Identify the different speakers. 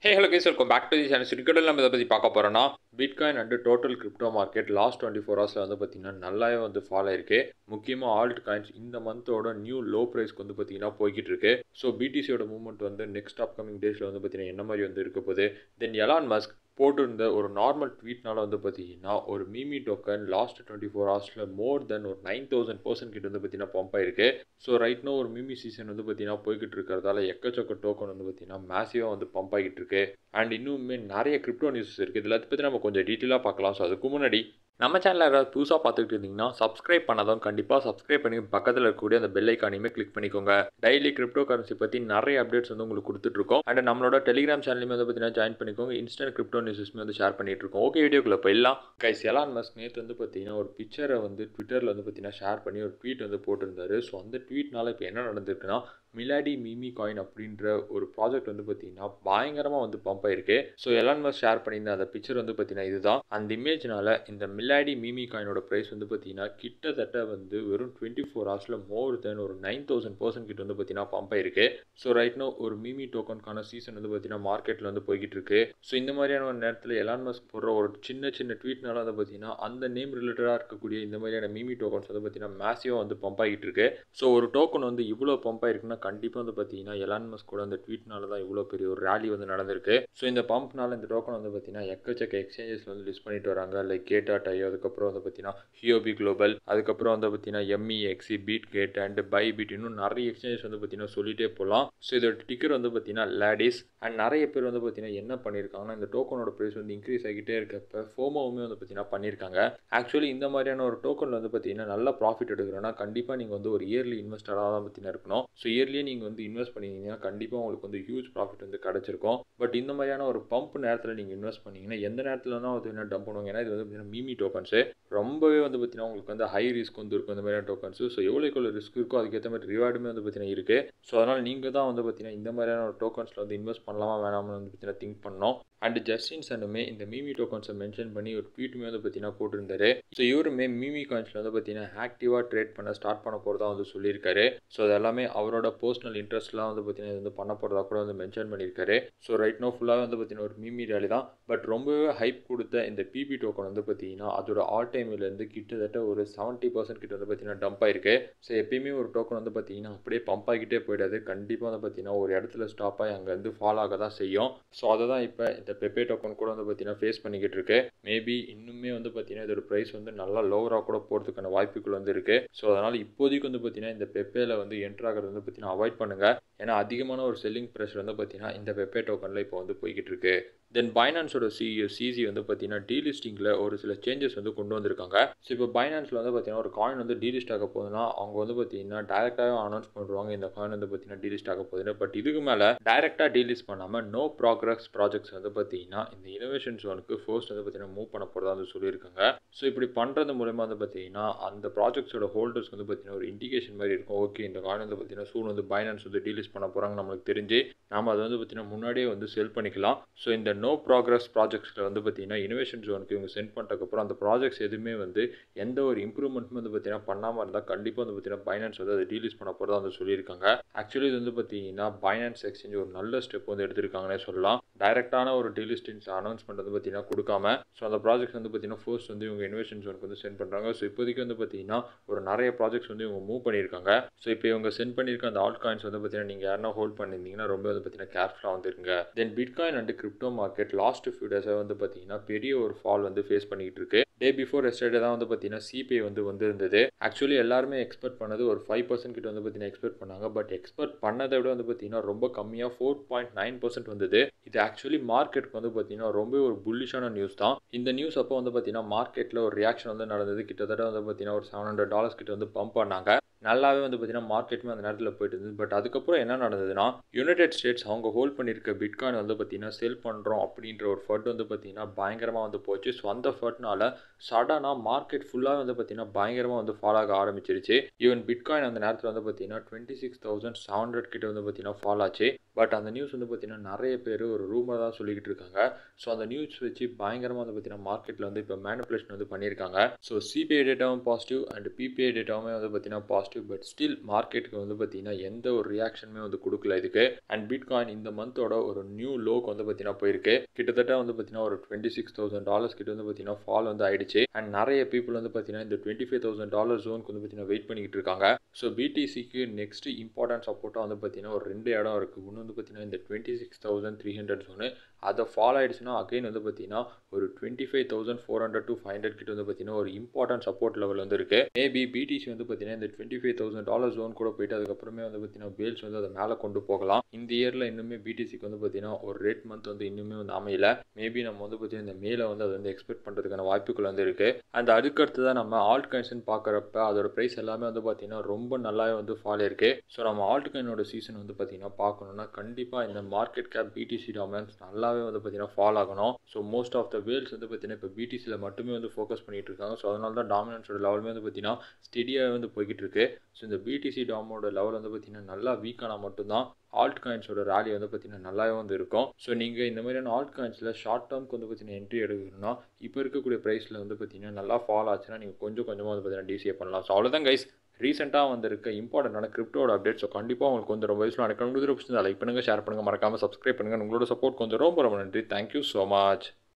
Speaker 1: hey hello guys welcome back to the channel சிரிக்கடல் நம்ம இதை பற்றி பார்க்க போகிறோன்னா bitcoin and total crypto market last twenty four ஹவர்ஸில் வந்து பார்த்திங்கன்னா நல்லாவே வந்து ஃபாலோ ஆயிருக்கு முக்கியமாக ஆல்ட் காயின்ஸ் இந்த மந்தோட நியூ லோ ப்ரைஸ்க்கு வந்து பார்த்திங்கன்னா போய்கிட்டு இருக்கு ஸோ பிடிசியோட மூவ்மெண்ட் வந்து நெக்ஸ்ட் அப்கமிங் டேஸில் வந்து பார்த்திங்கன்னா என்ன மாதிரி வந்து இருக்க போகுது தென் எலான் மஸ்க் போட்டிருந்த ஒரு நார்மல் ட்வீட்னால வந்து பார்த்தீங்கன்னா ஒரு meme token last twenty four ஹவர்ஸில் மோர் தென் ஒரு நைன் தௌசண்ட் பர்சன்ட் கிட்ட வந்து பார்த்தீங்கன்னா பம்ப் ஆயிருக்கு ஸோ ரைட்னோ ஒரு மிமி சீசன் வந்து பார்த்தீங்கன்னா போய்கிட்டு இருக்கிறதால எக்கச்சக்க டோக்கன் வந்து பார்த்தீங்கன்னா மேசிவாக வந்து பம்ப் ஆகிட்டு இருக்கு அண்ட் இன்னுமே நிறைய கிரிப்டோ நியூஸஸ் இருக்குது இதில் பற்றி நம்ம கொஞ்சம் டீட்டெயிலாக பார்க்கலாம் ஸோ அதுக்கு முன்னாடி நம்ம சேனலில் யாராவது புதுசாக பார்த்துக்கிட்டு இருந்தீங்கன்னா சப்ஸ்கிரைப் பண்ணாதான் கண்டிப்பாக சப்ஸ்கிரைப் பண்ணி பக்கத்தில் இருக்கக்கூடிய அந்த பெல் ஐக்கானையுமே கிளிக் பண்ணிக்கோங்க டெய்லி கிரிப்டோ கரன்சி பற்றி நிறைய அப்டேட்ஸ் வந்து உங்களுக்கு கொடுத்துட்ருக்கோம் அண்ட் நம்மளோட டெலிகிராம் சேனலுமே வந்து பார்த்தீங்கன்னா ஜாயின் பண்ணிக்கோங்க இன்ஸ்டன்ட் கிரிப்டோ நியூஸஸ்மே வந்து ஷேர் பண்ணிட்டு இருக்கோம் ஓகே வீடியோக்குள்ள போயிடலாம் கைஸ் எலான் மஸ்க் நேற்று வந்து பார்த்தீங்கன்னா ஒரு பிக்சரை வந்து ட்விட்டரில் வந்து பார்த்தீங்கன்னா ஷேர் பண்ணி ஒரு ட்வீட் வந்து போட்டிருந்தாரு ஸோ அந்த ட்வீட்னால இப்போ என்ன நடந்திருக்குன்னா மிலாடி மிமி காயின் அப்படின்ற ஒரு ப்ராஜெக்ட் வந்து பார்த்தீங்கன்னா பயங்கரமாக வந்து பம்ப் ஆயிருக்கு ஸோ எலான் மஸ்க் ஷேர் பண்ணியிருந்த அந்த பிக்சர் வந்து பார்த்தீங்கன்னா இதுதான் அந்த இமேஜ்னால இந்த மிலாடி மிமி காயினோட ப்ரைஸ் வந்து பார்த்தீங்கன்னா கிட்டத்தட்ட வந்து வெறும் டுவெண்ட்டி ஃபோர் ஹவர்ஸில் மோர் தென் ஒரு நைன் தௌசண்ட் பர்சன்ட் கிட்ட வந்து பார்த்தீங்கன்னா பம்ப் ஆயிருக்கு ஸோ ரைட்னோ ஒரு மிமி டோக்கனுக்கான சீசன் வந்து பார்த்தீங்கன்னா மார்க்கெட்டில் வந்து போய்கிட்டு இருக்கு ஸோ இந்த மாதிரியான ஒரு நேரத்தில் எலான் மஸ்க் போடுற ஒரு சின்ன சின்ன ட்வீட்னால வந்து பார்த்தீங்கன்னா அந்த நேம் ரிலேட்டடாக இருக்கக்கூடிய இந்த மாதிரியான மிமி டோக்கன்ஸ் வந்து பார்த்தீங்கன்னா மேசிவாக வந்து பம்ப் ஆகிட்டு இருக்கு ஸோ ஒரு டோக்கன் வந்து இவ்வளோ பம்ப் ஆயிருக்குன்னா கண்டிப்பாக வந்து பார்த்தீங்கன்னா எலான் மஸ்க் கூட அந்த ட்வீட்னால தான் இவ்வளோ பெரிய ஒரு ரேலி வந்து நடந்திருக்கு ஸோ இந்த பம்ப்னால இந்த டோக்கன் வந்து பார்த்தீங்கன்னா எக்கச்சக்க எக்ஸ்சேஞ்சஸ் வந்து லிஸ்ட் பண்ணிட்டு வராங்க லைக் கேட்டா டை அதுக்கப்புறம் வந்து பார்த்தீங்கன்னா ஹியோபி குளோபல் அதுக்கப்புறம் வந்து பார்த்தீங்கன்னா M E X C Bitget and Bybit இன்னும் நிறைய எக்ஸ்சேஞ்சஸ் வந்து பார்த்தீங்கன்னா சொல்லிட்டே போகலாம் ஸோ இதோட டிக்கர் வந்து பார்த்தீங்கன்னா லேடிஸ் அண்ட் நிறைய பேர் வந்து பார்த்தீங்கன்னா என்ன பண்ணியிருக்காங்கன்னா இந்த டோக்கனோட ப்ரைஸ் வந்து இன்க்ரீஸ் ஆகிட்டே இருக்கப்ப ஃபோமோவுமே வந்து பார்த்தீங்கன்னா பண்ணியிருக்காங்க ஆக்சுவலி இந்த மாதிரியான ஒரு டோக்கனில் வந்து பார்த்தீங்கன்னா நல்ல ப்ராஃபிட் எடுக்கிறோன்னா கண்டிப்பாக நீங்கள் வந்து ஒரு இயர்லி இன்வெஸ்டராக தான் பார்த்தீங்கன்னா இருக்கணும் ஸோ இயர்லியே நீங்கள் வந்து இன்வெஸ்ட் பண்ணிங்கன்னா கண்டிப்பாக உங்களுக்கு வந்து ஹியூஜ் ப்ராஃபிட் வந்து கிடச்சிருக்கும் பட் இந்த மாதிரியான ஒரு பம்ப் நேரத்தில் நீங்கள் இன்வெஸ்ட் பண்ணிங்கன்னா எந்த நேரத்தில் தான் வந்து என்ன டம்ப் பண்ணுவாங்க ஏன்னா இது வந்து பார்த்தீங்கன்னா மீமி டோக்கன்ஸு ரொம்பவே வந்து பார்த்தீங்கன்னா உங்களுக்கு வந்து ஹை ரிஸ்க் வந்து இருக்கும் இந்த மாதிரியான டோக்கன்ஸு ஸோ எவ்வளோக்கு எவ்வளோ ரிஸ்க் இருக்கோ அதுக்கேற்ற மாதிரி ரிவார்டுமே வந்து பார்த்தீங்கன்னா இருக்குது ஸோ அதனால் நீங்கள் தான் வந்து பார்த்தீங்கன்னா இந்த மாதிரியான ஒரு டோக்கன்ஸில் வந்து இன்வெஸ்ட் பண்ணலாமா வேணாம்னு வந்து பார்த்தீங்கன்னா திங்க் பண்ணோம் அண்ட் ஜஸ்டின் சனுமே இந்த மீமி டோக்கன்ஸை மென்ஷன் பண்ணி ஒரு ட்வீட்டுமே வந்து பார்த்தீங்கன்னா போட்டிருந்தாரு ஸோ இவருமே மீமி காயின்ஸில் வந்து பார்த்தீங்கன்னா ஆக்டிவாக ட்ரேட் பண்ண ஸ்டார்ட் பண்ண போகிறதா வந்து சொல்லியிருக்காரு ஸோ அது எல்லாமே அவரோட பர்சனல் இன்ட்ரெஸ்ட்லாம் வந்து பார்த்தீங்கன்னா இது வந்து பண்ண போகிறதா கூட வந்து மென்ஷன் பண்ணியிருக்காரு ஸோ ரைட் நோ ஃபுல்லாக வந்து பார்த்தீங்கன்னா ஒரு மீமி ரேலி தான் பட் ரொம்பவே ஹைப் கொடுத்த இந்த பிபி டோக்கன் வந்து பார்த்தீங்கன்னா அதோட ஆல் டைம்லேருந்து கிட்டத்தட்ட ஒரு செவன்ட்டி பர்சன்ட் கிட்ட வந்து பார்த்தீங்கன்னா டம்ப் ஆயிருக்கு ஸோ எப்பயுமே ஒரு டோக்கன் வந்து பார்த்தீங்கன்னா அப்படியே பம்ப் ஆகிட்டே போயிடாது கண்டிப்பாக வந்து பார்த்தீங்கன்னா ஒரு இடத்துல ஸ்டாப் ஆகி அங்கேருந்து ஃபால் ஆக தான் செய்யும் ஸோ அதை தான் இப்போ இந்த பெப்பே டோக்கன் கூட வந்து பார்த்தீங்கன்னா ஃபேஸ் பண்ணிக்கிட்டு இருக்கு மேபி இன்னுமே வந்து பார்த்தீங்கன்னா இதோட ப்ரைஸ் வந்து நல்லா லோவராக கூட போகிறதுக்கான வாய்ப்புகள் வந்து இருக்குது ஸோ அதனால் இப்போதைக்கு வந்து பார்த்தீங்கன்னா இந்த பெப்பேல வந்து என்ட்ரு ஆகிறது வந்து பார்த்தீங்கன்னா அவாய்ட் பண்ணுங்கள் ஏன்னா அதிகமான ஒரு செல்லிங் ப்ரெஷர் வந்து பார்த்தீங்கன்னா இந்த பெப்பே டோக்கனில் இப்போ வந்து போய்கிட்டு இருக்கு தென் பைனான்ஸோட சிஇஓ சிசி வந்து பார்த்தீங்கன்னா டீலிஸ்டிங்கில் ஒரு சில சேஞ்சஸ் வந்து கொண்டு வந்திருக்காங்க ஸோ இப்போ பைனான்ஸில் வந்து பார்த்தீங்கன்னா ஒரு காயின் வந்து டீலிஸ்ட் ஆக போகுதுன்னா அவங்க வந்து பார்த்தீங்கன்னா டேரெக்டாக அனௌன்ஸ் பண்ணுவாங்க இந்த காயின் வந்து பார்த்தீங்கன்னா டீலிஸ்ட் ஆக போகுதுன்னு பட் இதுக்கு மேலே டேரெக்டாக டீலிஸ்ட் பண்ணாமல் நோ ப்ராக்ரஸ் ப்ராஜெக்ட்ஸ் வந்து பார்த்தீங்கன்னா இந்த இனோவேஷன் ஜோனுக்கு ஃபர்ஸ்ட் வந்து பார்த்தீங்கன்னா மூவ் பண்ண போகிறதா வந்து சொல்லியிருக்காங்க ஸோ இப்படி பண்ணுறது மூலயமா வந்து பார்த்தீங்கன்னா அந்த ப்ராஜெக்ட்ஸோட ஹோல்டர்ஸ் வந்து பார்த்தீங்கன்னா ஒரு இண்டிகேஷன் மாதிரி இருக்கும் ஓகே இந்த காயின் வந்து பார்த்தீங்கன்னா சூன் வந்து பைனான்ஸ் வந்து டீலிஸ்ட் பண்ண போகிறாங்க நம்மளுக்கு தெரிஞ்சு நம்ம அதை வந்து பார்த்தீங்கன்னா முன்னாடியே வந்து செல் பண்ணிக்கலாம் ஸோ இந்த நோ ப்ராக்ரஸ் ப்ராஜெக்ட்ஸில் வந்து பார்த்தீங்கன்னா இனோவேஷன் ஜோனுக்கு இவங்க சென்ட் பண்ணுறதுக்கப்புறம் அந்த ப்ராஜெக்ட்ஸ் எதுவுமே வந்து எந்த ஒரு இம்ப்ரூவ்மெண்ட்டும் வந்து பார்த்தீங்கன்னா பண்ணாமல் இருந்தால் கண்டிப்பாக வந்து பார்த்தீங்கன்னா பைனான்ஸ் வந்து அதை டீலிஸ் பண்ண போகிறதா வந்து சொல்லியிருக்காங்க ஆக்சுவலி இது வந்து பார்த்தீங்கன்னா பைனான்ஸ் எக்ஸ்சேஞ்ச் ஒரு நல்ல ஸ்டெப் வந்து எடுத்திருக்காங்கன்னே சொல்லலாம் டைரெக்டான ஒரு டீலிஸ்டிங்ஸ் அனௌன்ஸ்மெண்ட் வந்து பார்த்தீங்கன்னா கொடுக்காம ஸோ அந்த ப்ராஜெக்ட்ஸ் வந்து பார்த்தீங்கன்னா ஃபர்ஸ்ட் வந்து இவங்க இன்வெஸ்டன் ஜோனுக்கு வந்து சென்ட் பண்ணுறாங்க ஸோ இப்போதைக்கு வந்து பார்த்தீங்கன்னா ஒரு நிறைய ப்ராஜெக்ட்ஸ் வந்து இவங்க மூவ் பண்ணியிருக்காங்க ஸோ இப்போ இவங்க சென்ட் பண்ணியிருக்க அந்த ஆல்ட் காயின்ஸ் வந்து பார்த்தீங்கன்னா நீங்கள் யாருன்னா ஹோல்ட் பண்ணியிருந்தீங்கன்னா ரொம்ப வந்து பார்த்தீங்கன்னா கேர்ஃபுல்லாக வந்துருங்க then bitcoin and crypto market last few டேஸாக வந்து பார்த்தீங்கன்னா பெரிய ஒரு ஃபால் வந்து ஃபேஸ் பண்ணிக்கிட்டு இருக்கு டே பிஃபோர் எஸ்டர்டே தான் வந்து பார்த்தீங்கன்னா சிபிஐ வந்து வந்திருந்தது ஆக்சுவலி எல்லாருமே எக்ஸ்பெக்ட் பண்ணது ஒரு ஃபைவ் பர்சன்ட் கிட்ட வந்து பார்த்தீங்கன்னா எக்ஸ்பெக்ட் பண்ணாங்க பட் எக்ஸ்பெக்ட் பண்ணதை விட வந்து பார்த்தீங்கன்னா ரொம்ப கம்மியாக ஃபோர் பாயிண்ட் நைன் பர்சன்ட் வந்தது இது ஆக்சுவலி மார்க்கெட்டுக்கு வந்து பார்த்தீங்கன்னா ரொம்ப ஒரு புல்லிஷான நியூஸ் தான் இந்த நியூஸ் அப்போ வந்து பார்த்தீங்கன்னா மார்க்கெட்டில் ஒரு ரியாக்ஷன் வந்து நடந்தது கிட்டத்தட்ட வந்து பார்த்தீங்கன்னா ஒரு செவன் ஹண்ட்ரட் டாலர்ஸ் கிட்ட வந்து பம்ப் பண்ணாங்க நல்லாவே வந்து பார்த்தீங்கன்னா மார்க்கெட்டுமே அந்த நேரத்தில் போயிட்டு இருந்தது பட் அதுக்கப்புறம் என்ன நடந்ததுன்னா யுனைடெட் ஸ்டேட்ஸ் அவங்க ஹோல்ட் பண்ணியிருக்க பிட்காயின் வந்து பார்த்தீங்கன்னா செல் பண்ணுறோம் அப்படின்ற ஒரு ஃபர்ட் வந்து பார்த்தீங்கன்னா பயங்கரமாக வந்து போச்சு ஸோ அந்த ஃபர்ட்னால சடனாக மார்க்கெட் ஃபுல்லாக வந்து பார்த்தீங்கன்னா பயங்கரமாக வந்து ஃபால் ஆக ஆரம்பிச்சிருச்சு ஈவன் பிட்காயின் அந்த நேரத்தில் வந்து பார்த்தீங்கன்னா twenty six thousand seven hundred கிட்ட வந்து பார்த்தீங்கன்னா ஃபால் ஆச்சு பட் அந்த நியூஸ் வந்து பார்த்தீங்கன்னா நிறைய பேர் ஒரு ரூமர் தான் சொல்லிக்கிட்டு இருக்காங்க ஸோ அந்த நியூஸ் வச்சு பயங்கரமாக வந்து பார்த்தீங்கன்னா மார்க்கெட்டில் வந்து இப்போ மேனிப்புலேஷன் வந்து பண்ணியிருக்காங்க ஸோ சிபிஐ டேட்டாவும் பாசிட்டிவ் அண்ட் பிபிஐ டேட்டாவுமே வந்து பார்த்தீங்கன்னா பாசிட்டிவ் பாசிட்டிவ் பட் ஸ்டில் மார்க்கெட்டுக்கு வந்து பார்த்தீங்கன்னா எந்த ஒரு ரியாக்ஷனுமே வந்து கொடுக்கல இதுக்கு அண்ட் பிட்காயின் இந்த மந்தோட ஒரு நியூ லோக்கு வந்து பார்த்தீங்கன்னா போயிருக்கு கிட்டத்தட்ட வந்து பார்த்தீங்கன்னா ஒரு டுவெண்ட்டி சிக்ஸ் தௌசண்ட் டாலர்ஸ் கிட்ட வந்து பார்த்தீங்கன்னா ஃபால் வந்து ஆயிடுச்சு அண்ட் நிறைய பீப்புள் வந்து பார்த்தீங்கன்னா இந்த டுவெண்ட்டி ஃபைவ் தௌசண்ட் டாலர் ஜோனுக்கு வந்து பார்த்தீங்கன்னா வெயிட் பண்ணிக்கிட்டு இருக்காங்க ஸோ பிடிசிக்கு நெக்ஸ்ட் இம்பார்ட்டன்ட் சப்போர்ட்டாக வந்து பார்த்தீங்கன்னா ஒரு ரெண்டு இடம் இருக்குது ஒன்று வந்து பார்த்தீங்கன்னா இந்த twenty six thousand three hundred zone அதை ஃபாலோ ஆயிடுச்சுன்னா அகைன் வந்து பார்த்தீங்கன்னா ஒரு twenty five thousand four hundred to five hundred கிட்ட வந்து பார்த்தீங்கன்னா ஒரு இம்பார்ட்டன்ட் சப்போர்ட் லெவல் வந்து இருக்கு மேபி பிடிசி வந்து பார்த்தீங்கன்னா இந்த twenty five thousand dollar zone கூட போயிட்டு அதுக்கப்புறமே வந்து பார்த்தீங்கன்னா பேல்ஸ் வந்து அதை மேலே கொண்டு போகலாம் இந்த இயரில் இன்னுமே பிடிசிக்கு வந்து பார்த்தீங்கன்னா ஒரு ரேட் மந்த் வந்து இன்னுமே வந்து அமையல மேபி நம்ம வந்து பார்த்தீங்கன்னா இந்த மேலே வந்து அதை வந்து எக்ஸ்பெக்ட் பண்ணுறதுக்கான வாய்ப்புகள் வந்து இருக்கு அண்ட் அதுக்கடுத்து தான் நம்ம ஆல்ட் காயின்ஸ்னு பார்க்குறப்ப அதோட ப்ரைஸ் எல்லாமே வந்து பார்த்தீங்கன்னா ரொம்ப நல்லாவே வந்து ஃபால் இருக்கு ஸோ நம்ம ஆல்ட் காயினோட சீசன் வந்து பார்த்தீங்கன்னா பார்க்கணும்னா கண்டிப்பாக இந்த மார்க்கெட் கேப் பிடிசி டாமினன்ஸ் நல்லாவே வந்து பார்த்தீங்கன்னா ஃபால் ஆகணும் so most of the whales வந்து பார்த்தீங்கன்னா இப்போ பிடிசியில் மட்டுமே வந்து ஃபோக்கஸ் பண்ணிட்டு இருக்காங்க ஸோ அதனால தான் டாமினன்ஸோட லெவலுமே வந்து பார்த்தீங்கன்னா ஸ்டெடியாக வந்து போய்கிட்டு இருக்கு ஸோ இந்த பிடிசி டாமோட லெவல் வந்து பார்த்தீங்கன்னா நல்லா வீக்கானா மட்டும்தான் ஆல்ட் காயின்ஸோட ரேலி வந்து பார்த்தீங்கன்னா நல்லாவே வந்து இருக்கும் ஸோ நீங்கள் இந்த மாதிரியான ஆல்ட் காயின்ஸில் ஷார்ட் டேர்ம்க்கு வந்து பார்த்தீங்கன்னா என்ட்ரி எடுக்கணும்னா இப்போ இருக்கக்கூடிய ப்ரைஸில் வந்து பார்த்தீங்கன்னா நல்லா ஃபால் ஆச்சுன்னா நீங்கள் கொஞ்சம் கொஞ்சமாக வந்து பார்த்தீங்கன்னா டிசிஏ பண்ணலாம் ஸோ அவ்வளோதான் கைஸ் ரீசெண்டாக வந்திருக்க இம்பார்ட்டண்டான கிரிப்டோட அப்டேட் ஸோ கண்டிப்பாக உங்களுக்கு வந்து ரொம்ப வயசில் நடக்கணும் லைக் பண்ணுங்கள் ஷேர் பண்ணுங்கள் மறக்காமல் சப்ஸ்கிரைப் பண்ணுங்கள் உங்களோட சப்போர்ட் கொஞ்சம் ரொம்ப ரொம்ப நன்றி தேங்க்யூ ஸோ மச்